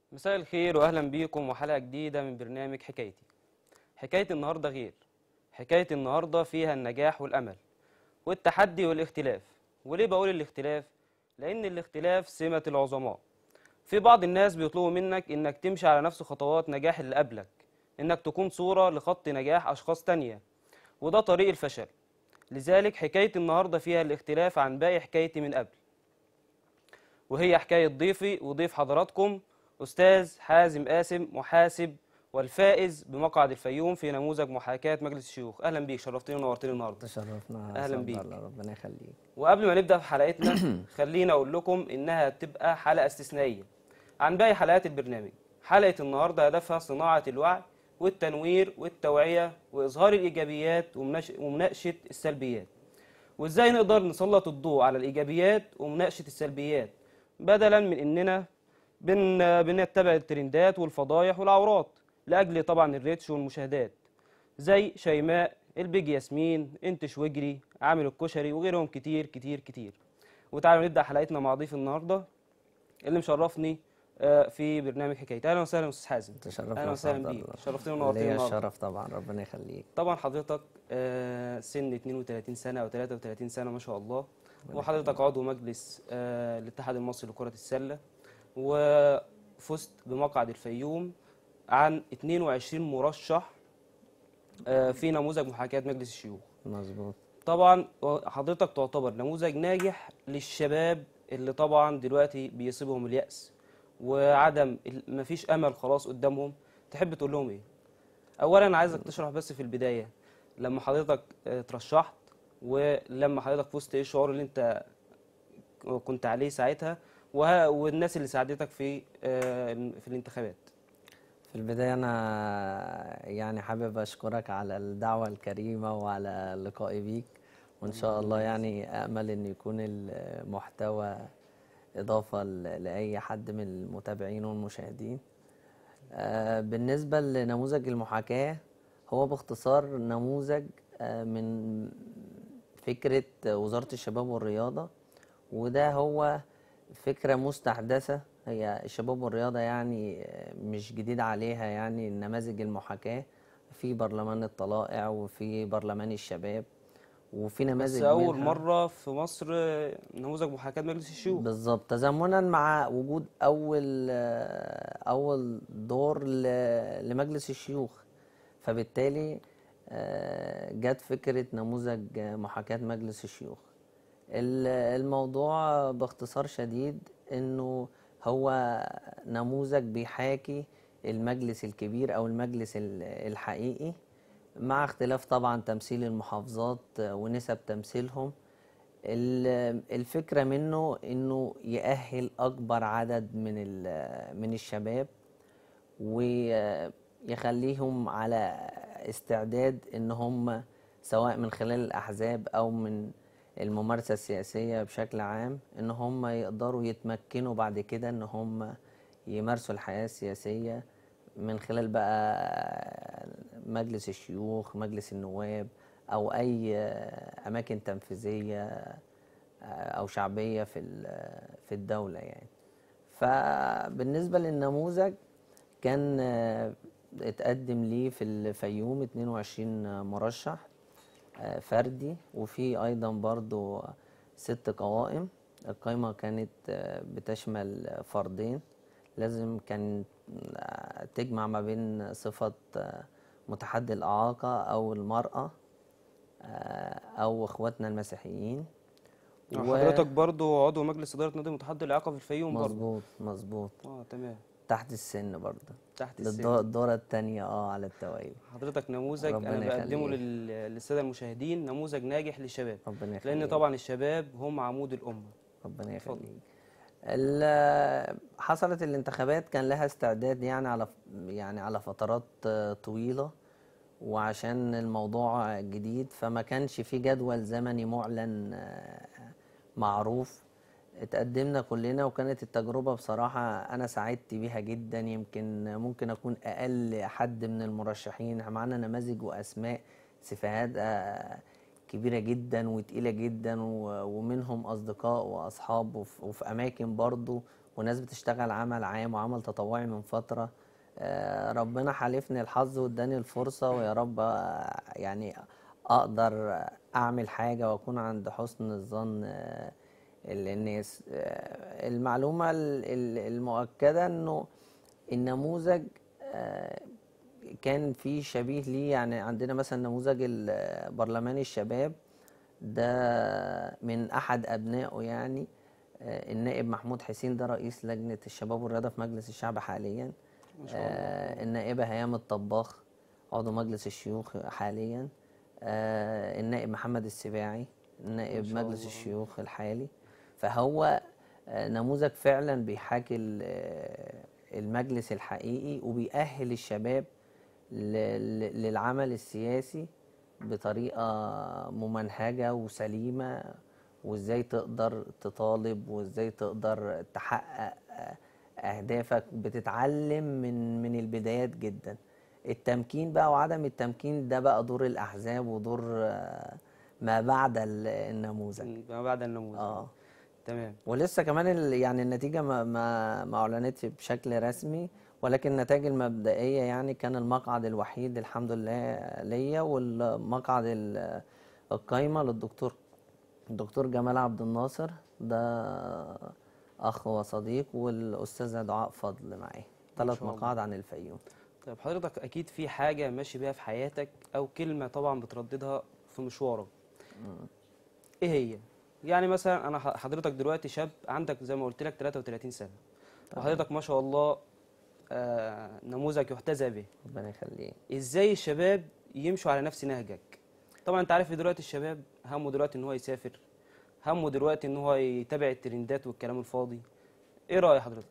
مساء الخير واهلا بيكم وحلقه جديده من برنامج حكايتي حكايه النهارده غير حكايه النهارده فيها النجاح والامل والتحدي والاختلاف وليه بقول الاختلاف لان الاختلاف سمه العظماء في بعض الناس بيطلبوا منك انك تمشي على نفس خطوات نجاح اللي قبلك انك تكون صوره لخط نجاح اشخاص تانية وده طريق الفشل لذلك حكايه النهارده فيها الاختلاف عن باقي حكايتي من قبل وهي حكاية ضيفي وضيف حضراتكم أستاذ حازم قاسم محاسب والفائز بمقعد الفيوم في نموذج محاكاة مجلس الشيوخ أهلا بيك شرفتني ونورتني النهاردة تشرفنا أهلاً صد بيك. الله ربنا يخليك وقبل ما نبدأ في حلقتنا خلينا أقول لكم إنها تبقى حلقة استثنائية عن باقي حلقات البرنامج حلقة النهاردة هدفها صناعة الوعي والتنوير والتوعية وإظهار الإيجابيات ومناش- ومناقشة السلبيات وإزاي نقدر نسلط الضوء على الإيجابيات ومناقشة السلبيات بدلا من إننا بن بنتبع الترندات والفضايح والعورات لأجل طبعا الريتش والمشاهدات زي شيماء البيج ياسمين انتش وجري عامل الكشري وغيرهم كتير كتير كتير وتعالوا نبدأ حلقتنا مع ضيف النهارده اللي مشرفني آه، في برنامج حكاية اهلا وسهلا استاذ حازم تشرفنا اهلا وسهلا صد بيك الله. شرفتني ونورتني ليا النهارده الشرف طبعا ربنا يخليك طبعا حضرتك آه، سن 32 سنة أو 33 سنة ما شاء الله وحضرتك عضو مجلس آه، الاتحاد المصري لكرة السلة وفزت بمقعد الفيوم عن 22 مرشح آه، في نموذج محاكاة مجلس الشيوخ مظبوط طبعا حضرتك تعتبر نموذج ناجح للشباب اللي طبعا دلوقتي بيصيبهم اليأس وعدم ال- مفيش امل خلاص قدامهم تحب تقول لهم ايه اولا عايزك تشرح بس في البدايه لما حضرتك آه، ترشحت ولما حضرتك فزت ايه الشعور اللي انت كنت عليه ساعتها وه- والناس اللي ساعدتك في آه، في الانتخابات في البداية أنا يعني حابب أشكرك على الدعوة الكريمة وعلى لقائي بيك وإن شاء الله يعني أأمل إن يكون المحتوى إضافة ل- لأي حد من المتابعين والمشاهدين آه، بالنسبة لنموذج المحاكاة هو باختصار نموذج آه، من فكرة وزارة الشباب والرياضة وده هو فكرة مستحدثة هي الشباب والرياضة يعني آه، مش جديد عليها يعني نماذج المحاكاة في برلمان الطلائع وفي برلمان الشباب وفي بس نماذج اول منها مره في مصر آه، نموذج محاكاه مجلس الشيوخ بالظبط تزامنا مع وجود اول آه، اول دور ل- لمجلس الشيوخ فبالتالي آه، جت فكرة نموذج محاكاة مجلس الشيوخ ال- الموضوع باختصار شديد انه هو نموذج بيحاكي المجلس الكبير او المجلس ال- الحقيقي مع اختلاف طبعا تمثيل المحافظات ونسب تمثيلهم ال- الفكرة منه انه يأهل اكبر عدد من ال- من الشباب ويخليهم على استعداد ان هم سواء من خلال الاحزاب او من الممارسة السياسية بشكل عام ان هم يقدروا يتمكنوا بعد كده ان هم يمارسوا الحياة السياسية من خلال بقى مجلس الشيوخ مجلس النواب او اي اماكن تنفيذية او شعبيه في ال- في الدوله يعني فبالنسبه للنموذج كان آه، اتقدم ليه في الفيوم 22 مرشح آه، فردي وفي ايضا برضو ست قوائم القائمه كانت آه، بتشمل فردين لازم كان آه، تجمع ما بين صفه آه، متحدي الاعاقه او المراه آه، او اخواتنا المسيحيين و- حضرتك برضو عضو مجلس اداره نادي متحدي الاعاقه في الفيوم برضو مظبوط مظبوط اه تمام تحت السن برضه تحت للدو- السن الدورة التانية اه على التوالي حضرتك نموذج ربنا انا بقدمه يخليك. لل- للساده المشاهدين نموذج ناجح للشباب ربنا يخليك لان طبعا الشباب هم عمود الامه ربنا اتفضل. يخليك ال- حصلت الانتخابات كان لها استعداد يعني على يعني على فترات آه، طويلة وعشان الموضوع جديد فما كانش في جدول زمني معلن آه، معروف اتقدمنا كلنا وكانت التجربة بصراحة أنا سعدت بيها جدا يمكن ممكن أكون أقل حد من المرشحين معانا نماذج وأسماء سفاهات آه، كبيرة جدا وتقيلة جدا و- ومنهم أصدقاء وأصحاب وف- وفي أماكن برضو وناس بتشتغل عمل عام وعمل تطوعي من فترة آه، ربنا حالفني الحظ واداني الفرصة ويا رب آه، يعني اقدر اعمل حاجة واكون عند حسن الظن آه، الناس آه، المعلومة ال- ال- المؤكدة انه النموذج آه، كان في شبيه ليه يعني عندنا مثلا نموذج ال- برلمان الشباب ده من احد ابنائه يعني آه، النائب محمود حسين ده رئيس لجنة الشباب والرياضة في مجلس الشعب حاليا آه، النائبة هيام الطباخ عضو مجلس الشيوخ حاليا آه، النائب محمد السباعي نائب شاء مجلس الله. الشيوخ الحالي فهو آه، نموذج فعلا بيحاكي ال- آه، المجلس الحقيقي وبيأهل الشباب ل- ل- للعمل السياسي بطريقة ممنهجة وسليمة وازاي تقدر تطالب وازاي تقدر تحقق آه، اهدافك بتتعلم من من البدايات جدا التمكين بقى وعدم التمكين ده بقى دور الاحزاب ودور آه، ما بعد ال- النموذج ما بعد النموذج اه تمام ولسه كمان ال- يعني النتيجة ما ما ما أعلنتش بشكل رسمي ولكن النتائج المبدئية يعني كان المقعد الوحيد الحمد لله ليا والمقعد ال- القايمة للدكتور الدكتور جمال عبد الناصر ده أخ وصديق والأستاذة دعاء فضل معي ثلاث شاء الله. مقاعد عن الفيوم طيب حضرتك اكيد في حاجه ماشي بيها في حياتك او كلمه طبعا بترددها في مشوارك ايه هي يعني مثلا انا ح- حضرتك دلوقتي شاب عندك زي ما قلت لك 33 سنه وحضرتك ما شاء الله آه نموذج يحتذى به ربنا يخليك ازاي الشباب يمشوا على نفس نهجك طبعا انت عارف دلوقتي الشباب همه دلوقتي ان هو يسافر همه دلوقتي ان هو يتابع الترندات والكلام الفاضي ايه رأي حضرتك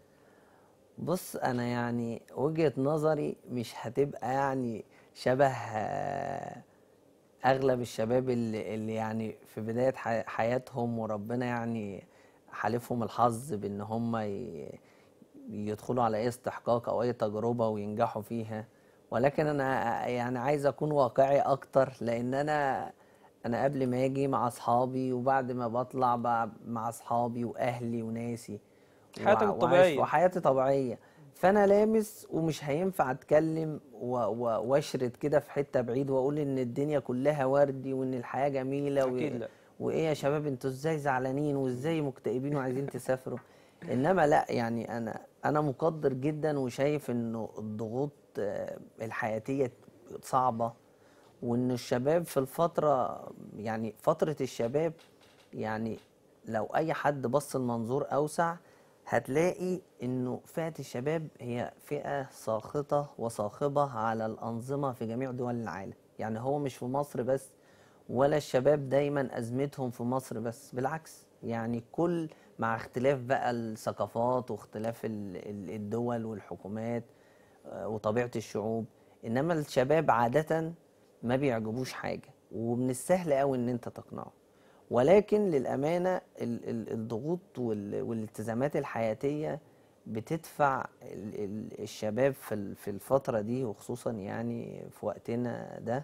بص انا يعني وجهة نظري مش هتبقى يعني شبه آه، اغلب الشباب اللي, اللي يعني في بداية حي- حياتهم وربنا يعني حالفهم الحظ بان هم ي- يدخلوا على اي استحقاق او اي تجربة وينجحوا فيها ولكن انا يعني عايز اكون واقعي اكتر لان انا انا قبل ما اجي مع اصحابي وبعد ما بطلع بقى مع اصحابي واهلي وناسي حياتك وع- وعايش- الطبيعية. وحياتي طبيعية فأنا لامس ومش هينفع أتكلم و- و- وأشرد كده في حتة بعيد وأقول إن الدنيا كلها وردي وإن الحياة جميلة و... أكيد لا. وإيه يا شباب أنتوا إزاي زعلانين وإزاي مكتئبين وعايزين تسافروا إنما لا يعني أنا أنا مقدر جدا وشايف إنه الضغوط آه، الحياتية صعبة وإن الشباب في الفترة يعني فترة الشباب يعني لو أي حد بص المنظور أوسع هتلاقي إنه فئة الشباب هي فئة ساخطة وصاخبة على الأنظمة في جميع دول العالم يعني هو مش في مصر بس ولا الشباب دايما أزمتهم في مصر بس بالعكس يعني كل مع اختلاف بقى الثقافات واختلاف ال- ال- الدول والحكومات آه، وطبيعة الشعوب إنما الشباب عادة ما بيعجبوش حاجة ومن السهل قوي إن أنت تقنعه ولكن للأمانة ال- ال- الضغوط وال- والالتزامات الحياتية بتدفع ال- ال- الشباب في ال- في الفترة دي وخصوصا يعني في وقتنا ده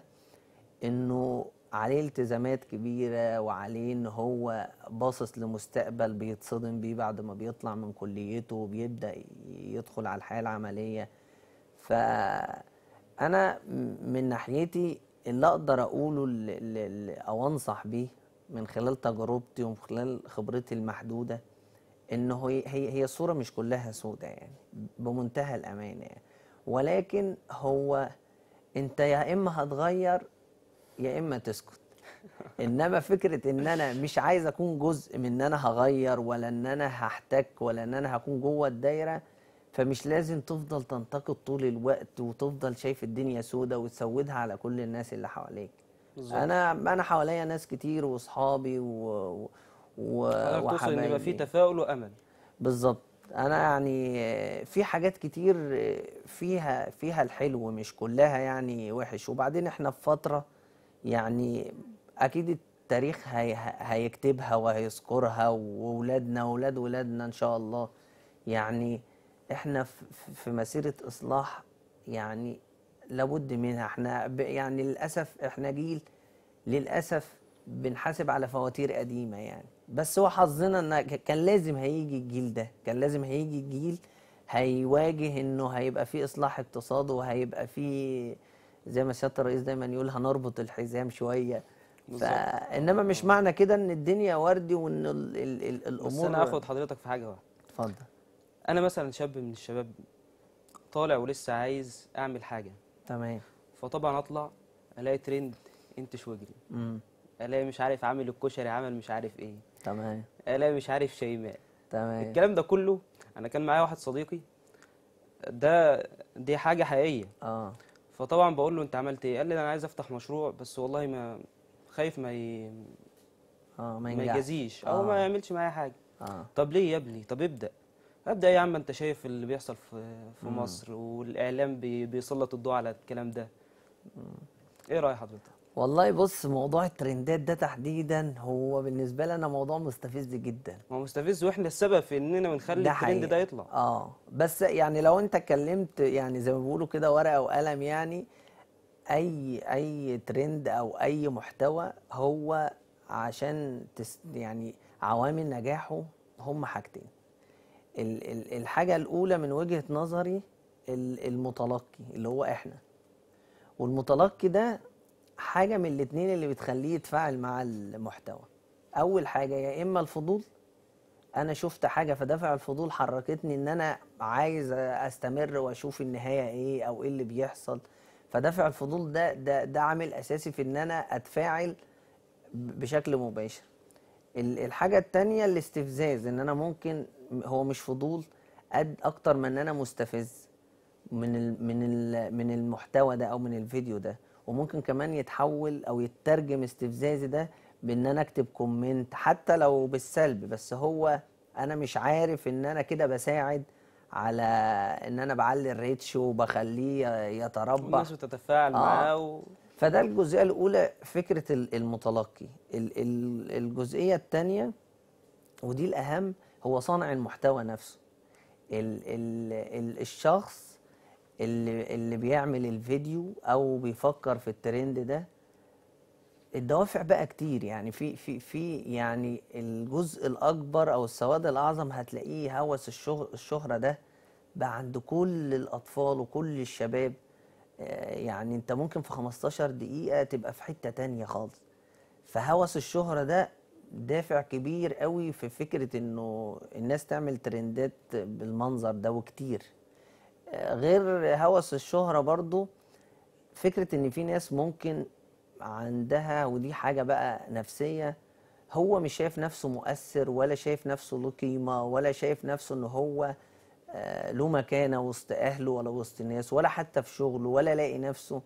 انه عليه التزامات كبيرة وعليه ان هو باصص لمستقبل بيتصدم بيه بعد ما بيطلع من كليته وبيبدأ يدخل على الحياة العملية فأنا م- من ناحيتي اللي أقدر أقوله ل- ل- ل- أو أنصح بيه من خلال تجربتي ومن خلال خبرتي المحدودة إنه هي هي هي الصورة مش كلها سودة يعني بمنتهى الأمانة يعني ولكن هو أنت يا إما هتغير يا اما تسكت انما فكره ان انا مش عايز اكون جزء من ان انا هغير ولا ان انا هحتك ولا ان انا هكون جوه الدايره فمش لازم تفضل تنتقد طول الوقت وتفضل شايف الدنيا سودة وتسودها على كل الناس اللي حواليك بالظبط. انا انا حواليا ناس كتير واصحابي و... و... حضرتك تقصد ان يبقى في وحبايبي تفاؤل وامل بالظبط انا يعني في حاجات كتير فيها فيها الحلو مش كلها يعني وحش وبعدين احنا في فترة يعني اكيد التاريخ هي هيكتبها وهيذكرها واولادنا واولاد ولادنا ان شاء الله يعني احنا في- في مسيرة اصلاح يعني لابد منها احنا ب- يعني للاسف احنا جيل للاسف بنحاسب على فواتير قديمة يعني بس هو حظنا ان ك- كان لازم هيجي الجيل ده كان لازم هيجي الجيل هيواجه انه هيبقى فيه اصلاح اقتصاد وهيبقى فيه زي ما سيادة الرئيس دايما يقول هنربط الحزام شوية بالظبط. فانما مش معنى كده ان الدنيا وردي وان ال ال ال بس الامور انا هاخد حضرتك في حاجه واحده اتفضل انا مثلا شاب من الشباب طالع ولسه عايز اعمل حاجه تمام فطبعا اطلع الاقي ترند انتش واجري امم الاقي مش عارف عامل الكشري عمل مش عارف ايه تمام الاقي مش عارف شيماء تمام الكلام ده كله انا كان معايا واحد صديقي ده دي حاجه حقيقيه اه فطبعا بقول له انت عملت ايه قال لي انا عايز افتح مشروع بس والله ما خايف ما ي... اه ما ما ينجحش يجازيش او آه. ما يعملش معايا حاجه اه طب ليه يا ابني طب ابدا ابدا يا عم انت شايف اللي بيحصل في في مم. مصر والاعلام بي... بيسلط الضوء على الكلام ده ايه راي حضرتك والله بص موضوع الترندات ده تحديدا هو بالنسبه لي انا موضوع مستفز جدا ما هو مستفز واحنا السبب في اننا بنخلي ده الترند حقيقة. ده يطلع اه بس يعني لو انت اتكلمت يعني زي ما بيقولوا كده ورقه وقلم يعني اي اي ترند او اي محتوى هو عشان تس يعني عوامل نجاحه هم حاجتين ال- ال- الحاجه الاولى من وجهه نظري ال- المتلقي اللي هو احنا والمتلقي ده حاجه من الاتنين اللي بتخليه يتفاعل مع المحتوى اول حاجه يا اما الفضول انا شفت حاجه فدافع الفضول حركتني ان انا عايز استمر واشوف النهايه ايه او ايه اللي بيحصل فدافع الفضول ده ده ده عامل اساسي في ان انا اتفاعل ب- بشكل مباشر ال- الحاجه التانية الاستفزاز ان انا ممكن هو مش فضول قد اكتر من ان انا مستفز من ال من ال من المحتوى ده او من الفيديو ده وممكن كمان يتحول او يترجم استفزازي ده بان انا اكتب كومنت حتى لو بالسلب بس هو انا مش عارف ان انا كده بساعد على ان انا بعلي الريتش وبخليه يتربع والناس بتتفاعل آه. معاه و... فده الجزئيه الاولى فكره ال- المتلقي ال- ال- الجزئيه الثانيه ودي الاهم هو صانع المحتوى نفسه ال ال ال الشخص اللي اللي بيعمل الفيديو او بيفكر في الترند ده الدوافع بقى كتير يعني في في في يعني الجزء الاكبر او السواد الاعظم هتلاقيه هوس الشهر الشهره ده بقى عند كل الاطفال وكل الشباب آه، يعني انت ممكن في 15 دقيقه تبقى في حته تانية خالص فهوس الشهره ده دافع كبير قوي في فكره انه الناس تعمل ترندات بالمنظر ده وكتير آه، غير هوس الشهره برضو فكرة ان في ناس ممكن عندها ودي حاجة بقى نفسية هو مش شايف نفسه مؤثر ولا شايف نفسه له قيمة ولا شايف نفسه ان هو آه، له مكانة وسط اهله ولا وسط الناس ولا حتى في شغله ولا لاقي نفسه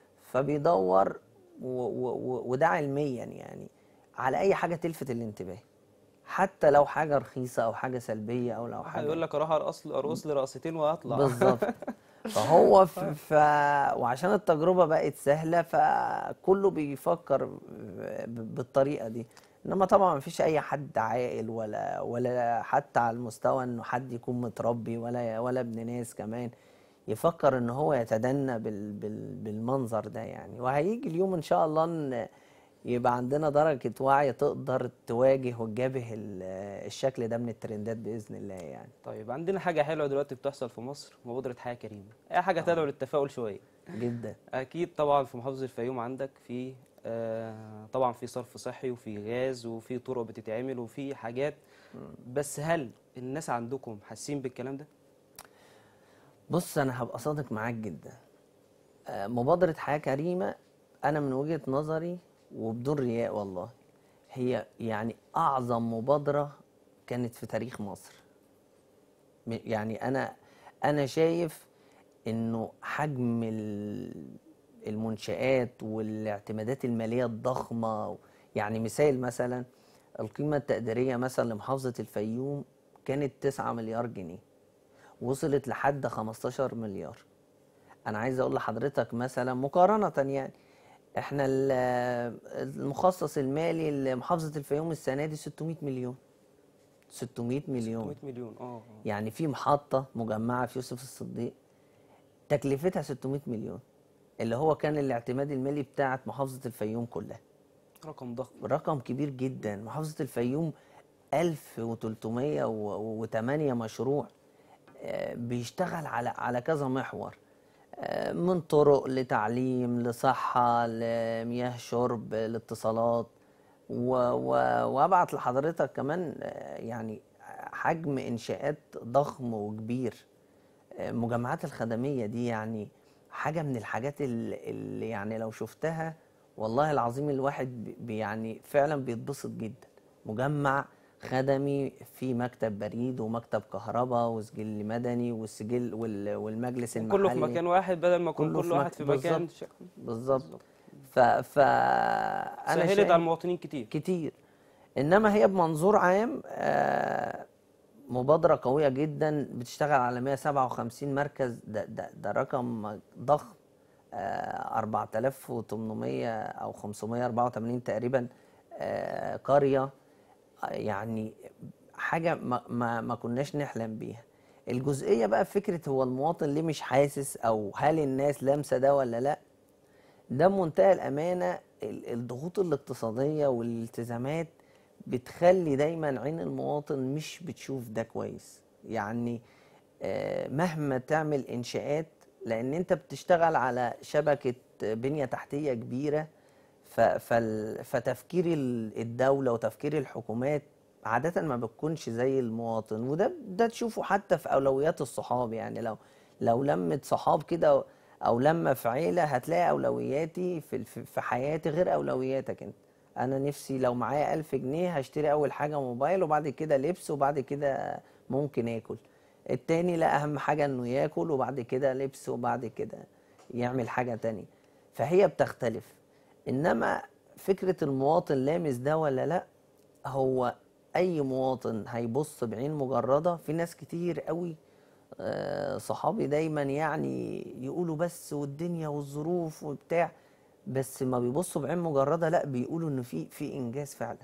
فبيدور و- و- و- وده علميا يعني على اي حاجة تلفت الانتباه حتى لو حاجة رخيصة او حاجة سلبية او لو حاجة هيقول لك اروح ارقص ارقص لي رقصتين واطلع بالظبط فهو ف... ف... وعشان التجربة بقت سهلة فكله بيفكر ب- بالطريقة دي انما طبعا مفيش اي حد عاقل ولا ولا حتى على المستوى انه حد يكون متربي ولا ولا ابن ناس كمان يفكر ان هو يتدنى بال... بال... بالمنظر ده يعني وهيجي اليوم ان شاء الله ان يبقى عندنا درجة وعي تقدر تواجه وتجابه ال- الشكل ده من الترندات بإذن الله يعني طيب عندنا حاجة حلوة دلوقتي بتحصل في مصر مبادرة حياة كريمة أي حاجة تدعو للتفاؤل شوية جدا أكيد طبعا في محافظة الفيوم عندك في آه طبعا في صرف صحي وفي غاز وفي طرق بتتعمل وفي حاجات بس هل الناس عندكم حاسين بالكلام ده؟ بص انا هبقى صادق معاك جدا آه، مبادرة حياة كريمة انا من وجهة نظري وبدون رياء والله هي يعني اعظم مبادرة كانت في تاريخ مصر م- يعني انا انا شايف انه حجم ال- المنشآت والاعتمادات المالية الضخمة يعني مثال مثلا القيمة التقديرية مثلا لمحافظة الفيوم كانت 9 مليار جنيه وصلت لحد 15 مليار انا عايز اقول لحضرتك مثلا مقارنة يعني احنا ال- المخصص المالي لمحافظة الفيوم السنة دي 600 مليون 600 مليون 600 مليون اه آه. يعني في محطة مجمعة في يوسف الصديق تكلفتها 600 مليون اللي هو كان الاعتماد المالي بتاعت محافظة الفيوم كلها رقم ضخم رقم كبير جدا محافظة الفيوم 1308 مشروع آه، بيشتغل على على كذا محور آه، من طرق لتعليم لصحة لمياه شرب لاتصالات و- و- وابعت لحضرتك كمان آه، يعني حجم انشاءات ضخم وكبير آه، مجمعات الخدمية دي يعني حاجة من الحاجات ال- اللي يعني لو شفتها والله العظيم الواحد بي- بي- يعني فعلا بيتبسط جدا مجمع خدمي في مكتب بريد ومكتب كهرباء وسجل مدني والسجل وال- والمجلس المحلي كله في مكان واحد بدل ما يكون كله كل في واحد مك- في مكان بالظبط. ش- بالظبط ف ف انا سهلت شايف على المواطنين كتير كتير انما هي بمنظور عام آه، مبادرة قوية جدا بتشتغل على 157 مركز ده, ده, ده رقم ضخم آه، 4800 او 584 تقريبا آه، قرية آه، يعني حاجة ما, ما, ما كناش نحلم بيها الجزئية بقى فكرة هو المواطن ليه مش حاسس او هل الناس لامسة ده ولا لا ده بمنتهى الأمانة ال- الضغوط الاقتصادية والالتزامات بتخلي دايما عين المواطن مش بتشوف ده كويس يعني آه، مهما تعمل إنشاءات لأن أنت بتشتغل على شبكة بنية تحتية كبيرة ف- فال- فتفكير ال- الدولة وتفكير الحكومات عادة ما بتكونش زي المواطن وده ده تشوفه حتى في أولويات الصحاب يعني لو لو لمت صحاب كده أو لما في عيلة هتلاقي أولوياتي في في في حياتي غير أولوياتك أنت أنا نفسي لو معايا ألف جنيه هشتري أول حاجة موبايل وبعد كده لبس وبعد كده ممكن آكل التاني لا أهم حاجة إنه ياكل وبعد كده لبس وبعد كده يعمل حاجة تانية فهي بتختلف انما فكره المواطن لامس ده ولا لا هو اي مواطن هيبص بعين مجرده في ناس كتير قوي آه، صحابي دايما يعني يقولوا بس والدنيا والظروف وبتاع بس ما بيبصوا بعين مجرده لا بيقولوا ان في في انجاز فعلا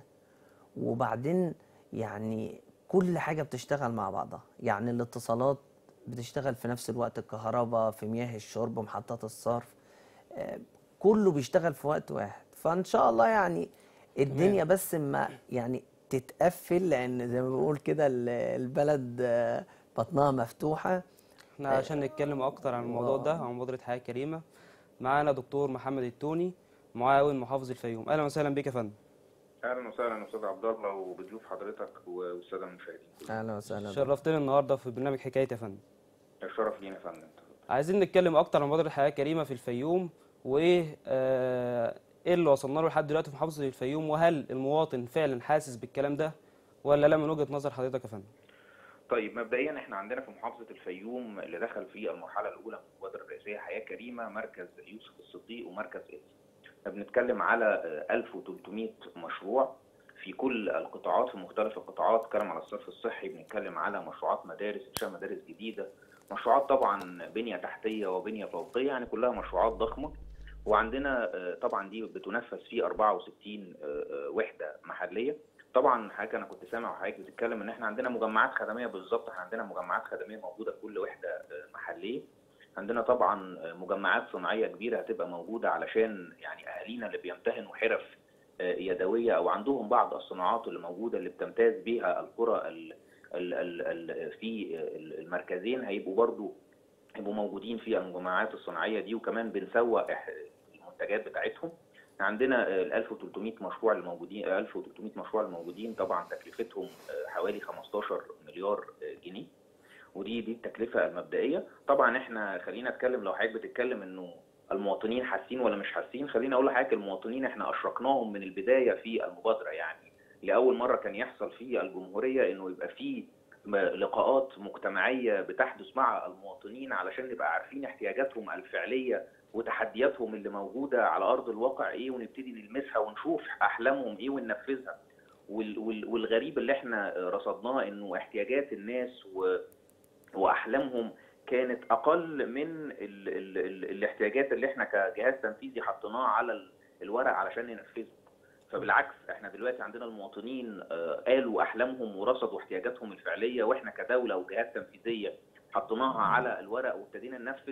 وبعدين يعني كل حاجه بتشتغل مع بعضها يعني الاتصالات بتشتغل في نفس الوقت الكهرباء في مياه الشرب محطات الصرف آه، كله بيشتغل في وقت واحد فان شاء الله يعني الدنيا بس ما يعني تتقفل لان زي ما بنقول كده ال- البلد آه، بطنها مفتوحه احنا عشان نتكلم اكتر عن الموضوع ده عن مبادرة حياة كريمة معانا دكتور محمد التوني معاون محافظ الفيوم اهلا وسهلا بيك يا فندم اهلا وسهلا استاذ عبد الله وبضيوف حضرتك والساده المشاهدين اهلا وسهلا بك. شرفتنا النهارده في برنامج حكاية يا فندم الشرف لينا يا فندم عايزين نتكلم اكتر عن مبادرة حياة كريمة في الفيوم وايه آه ايه اللي وصلنا له لحد دلوقتي في محافظة الفيوم وهل المواطن فعلا حاسس بالكلام ده ولا لا من وجهة نظر حضرتك يا فندم طيب مبدئيا احنا عندنا في محافظه الفيوم اللي دخل في المرحله الاولى من المبادره الرئاسيه حياه كريمه مركز يوسف الصديق ومركز إيدز احنا بنتكلم على آه، 1300 مشروع في كل القطاعات في مختلف القطاعات بنتكلم على الصرف الصحي بنتكلم على مشروعات مدارس انشاء مدارس جديده مشروعات طبعا بنيه تحتيه وبنيه فوقيه يعني كلها مشروعات ضخمه وعندنا آه، طبعا دي بتنفذ في 64 آه، آه، وحده محليه طبعا حضرتك انا كنت سامع وحضرتك بتتكلم ان احنا عندنا مجمعات خدميه بالظبط احنا عندنا مجمعات خدميه موجوده في كل وحده آه، محليه عندنا طبعا آه، مجمعات صناعيه كبيره هتبقى موجوده علشان يعني اهالينا اللي بيمتهنوا حرف آه، يدويه او عندهم بعض الصناعات اللي موجوده اللي بتمتاز بها القرى ال ال ال ال في آه، المركزين هيبقوا برضو هيبقوا موجودين في المجمعات الصناعيه دي وكمان بنسوق إح- المنتجات بتاعتهم عندنا ال 1300 مشروع الموجودين 1300 مشروع الموجودين طبعا تكلفتهم آه، حوالي 15 مليار آه، جنيه ودي دي التكلفه المبدئيه طبعا احنا خلينا اتكلم لو حضرتك بتتكلم انه المواطنين حاسين ولا مش حاسين خليني اقول لحضرتك المواطنين احنا اشركناهم من البدايه في المبادره يعني لاول مره كان يحصل في الجمهوريه انه يبقى في م- لقاءات مجتمعيه بتحدث مع المواطنين علشان نبقى عارفين احتياجاتهم الفعليه وتحدياتهم اللي موجوده على ارض الواقع ايه ونبتدي نلمسها ونشوف احلامهم ايه وننفذها وال- وال- والغريب اللي احنا رصدناه انه احتياجات الناس و واحلامهم كانت اقل من ال ال ال الاحتياجات اللي احنا كجهاز تنفيذي حطيناه على ال- الورق علشان ننفذه فبالعكس احنا دلوقتي عندنا المواطنين آه، قالوا احلامهم ورصدوا احتياجاتهم الفعليه واحنا كدوله وجهات تنفيذيه حطيناها على الورق وابتدينا ننفذ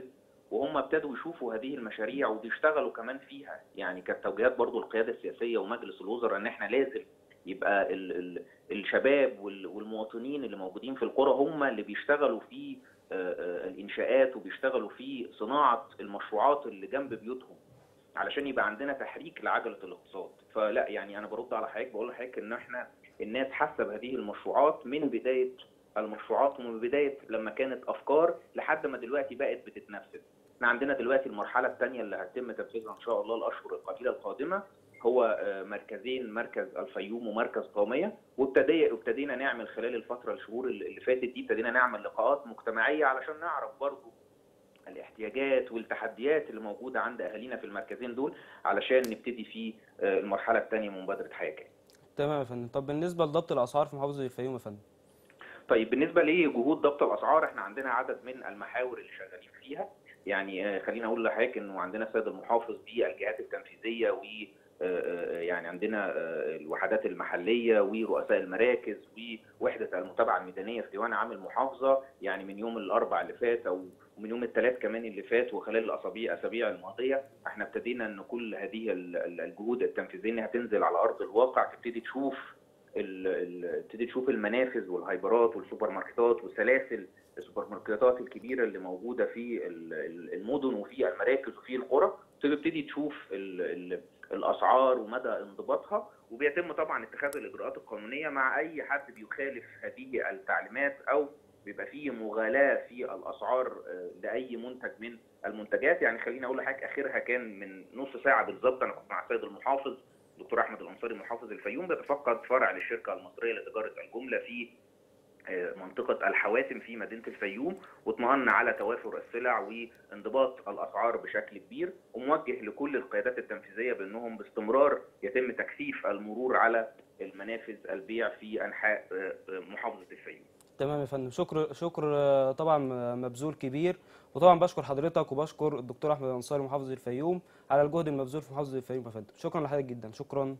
وهم ابتدوا يشوفوا هذه المشاريع وبيشتغلوا كمان فيها يعني كانت توجيهات برضو القياده السياسيه ومجلس الوزراء ان احنا لازم يبقى ال ال الشباب وال- والمواطنين اللي موجودين في القرى هم اللي بيشتغلوا في آه، آه، الانشاءات وبيشتغلوا في صناعه المشروعات اللي جنب بيوتهم علشان يبقى عندنا تحريك لعجله الاقتصاد فلا يعني انا برد على حضرتك بقول لحضرتك ان احنا الناس حاسه بهذه المشروعات من بدايه المشروعات ومن بدايه لما كانت افكار لحد ما دلوقتي بقت بتتنفذ احنا عندنا دلوقتي المرحله الثانيه اللي هتتم تنفيذها ان شاء الله الاشهر القليله القادمه هو آه، مركزين مركز الفيوم ومركز قوميه وابتدي ابتدينا نعمل خلال الفتره الشهور اللي اللي فاتت دي ابتدينا نعمل لقاءات مجتمعيه علشان نعرف برضو الاحتياجات والتحديات اللي موجوده عند اهالينا في المركزين دول علشان نبتدي في آه، المرحله الثانيه من مبادره حياه كريمه تمام يا فندم طب بالنسبه لضبط الاسعار في محافظه الفيوم يا فندم طيب بالنسبه لجهود ضبط الاسعار احنا عندنا عدد من المحاور اللي شغالين فيها يعني آه، خليني اقول لحضرتك انه عندنا السيد المحافظ بالجهات التنفيذيه و آه، آه، يعني عندنا آه، الوحدات المحليه ورؤساء المراكز ووحده المتابعه الميدانيه في ديوان عام المحافظه يعني من يوم الاربع اللي فات او ومن يوم الثلاث كمان اللي فات وخلال الاسابيع الاسابيع الماضيه احنا ابتدينا ان كل هذه ال- ال- الجهود التنفيذيه انها تنزل على ارض الواقع تبتدي تشوف ال- ال- تبتدي تشوف المنافذ والهايبرات والسوبر ماركتات وسلاسل السوبر ماركتات الكبيره اللي موجوده في ال- ال- المدن وفي المراكز وفي القرى تبتدي تشوف ال ال الاسعار ومدى انضباطها وبيتم طبعا اتخاذ الاجراءات القانونيه مع اي حد بيخالف هذه التعليمات او بيبقى فيه مغالاه في الاسعار آه، لاي منتج من المنتجات يعني خليني اقول لحضرتك اخرها كان من نص ساعه بالظبط انا كنت مع السيد المحافظ دكتور احمد الانصاري محافظ الفيوم بيتفقد فرع للشركه المصريه لتجاره الجمله في آه، منطقة الحواتم في مدينة الفيوم واطمأن على توافر السلع وانضباط الأسعار بشكل كبير وموجه لكل القيادات التنفيذية بأنهم باستمرار يتم تكثيف المرور على المنافذ البيع في أنحاء آه، آه، محافظة الفيوم تمام يا فندم شكر شكر آه، طبعا مبذول كبير وطبعا بشكر حضرتك وبشكر الدكتور احمد الانصاري محافظ الفيوم على الجهد المبذول في محافظه الفيوم يا فندم شكرا لحضرتك جدا شكرا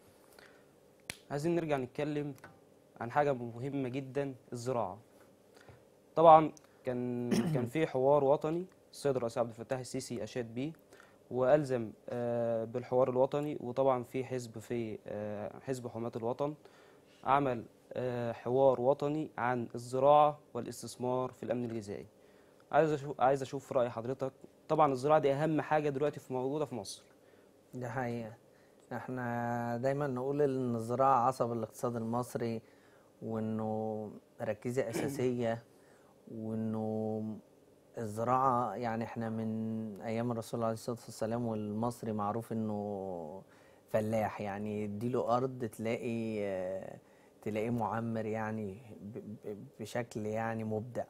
عايزين نرجع نتكلم عن حاجه مهمه جدا الزراعه طبعا كان كان في حوار وطني السيد الرئيس عبد الفتاح السيسي اشاد بيه والزم آه، بالحوار الوطني وطبعا في حزب في آه، حزب حماة الوطن عمل آه، حوار وطني عن الزراعة والاستثمار في الأمن الغذائي عايز أشوف عايز أشوف رأي حضرتك طبعا الزراعة دي أهم حاجة دلوقتي في موجودة في مصر ده حقيقة احنا دايما نقول ان الزراعة عصب الاقتصاد المصري وانه ركيزة اساسية وانه الزراعة يعني احنا من ايام الرسول عليه الصلاة والسلام والمصري معروف انه فلاح يعني اديله ارض تلاقي آه، تلاقيه معمر يعني ب- ب- بشكل يعني مبدع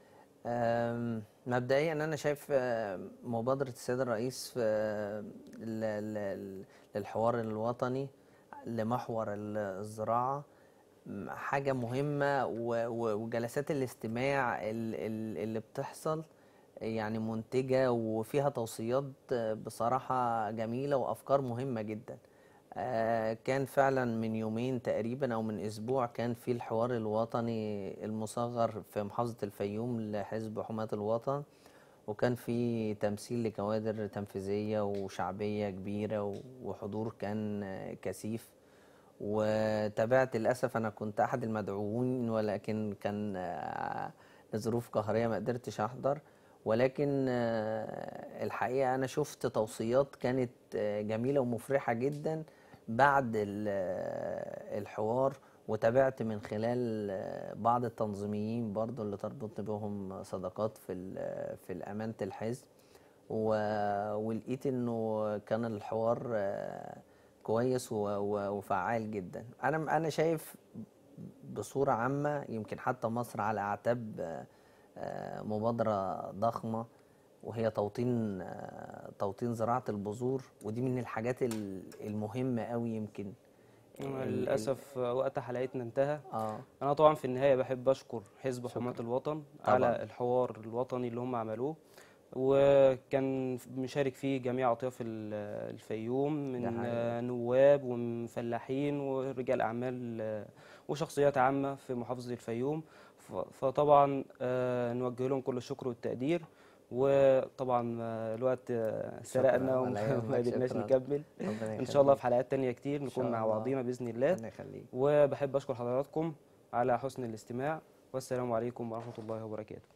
أم، مبدئيا انا شايف أم، مبادره السيد الرئيس في أم، ل- ل- للحوار الوطني لمحور ال- الزراعه م، حاجه مهمه و- و- وجلسات الاستماع ال- ال- اللي بتحصل يعني منتجه وفيها توصيات أه، بصراحه جميله وافكار مهمه جدا آه، كان فعلا من يومين تقريبا او من اسبوع كان في الحوار الوطني المصغر في محافظة الفيوم لحزب حماة الوطن وكان في تمثيل لكوادر تنفيذية وشعبية كبيرة و- وحضور كان آه، كثيف وتابعت للأسف أنا كنت أحد المدعوين ولكن كان آه، لظروف قهرية ما قدرتش أحضر ولكن آه، الحقيقة أنا شفت توصيات كانت آه، جميلة ومفرحة جدا بعد ال- آه، الحوار وتابعت من خلال آه، بعض التنظيميين برضو اللي تربطني بهم صداقات في ال- في الأمانة الحزب و- ولقيت إنه كان الحوار آه، كويس و- و- وفعال جدا أنا أنا شايف بصورة عامة يمكن حتى مصر على أعتاب آه، آه، مبادرة ضخمة وهي توطين آه، توطين زراعة البذور ودي من الحاجات ال- المهمة قوي يمكن ال- ال- للأسف آه، وقت حلقتنا انتهى اه أنا طبعا في النهاية بحب أشكر حزب حماة الوطن طبعاً. على الحوار الوطني اللي هم عملوه وكان مشارك فيه جميع أطياف ال- الفيوم ده من حقيقي. آه، نواب ومن فلاحين ورجال أعمال آه، وشخصيات عامة في محافظة الفيوم ف- فطبعا آه، نوجه لهم كل الشكر والتقدير وطبعا آه، الوقت آه، سرقنا ولا وما يهمك، قدرناش شكراً. نكمل ربنا ان شاء الله يخليك. في حلقات تانية كتير إن نكون شاء مع الله. بعضينا باذن الله ربنا يخليك وبحب اشكر حضراتكم على حسن الاستماع والسلام عليكم ورحمه الله وبركاته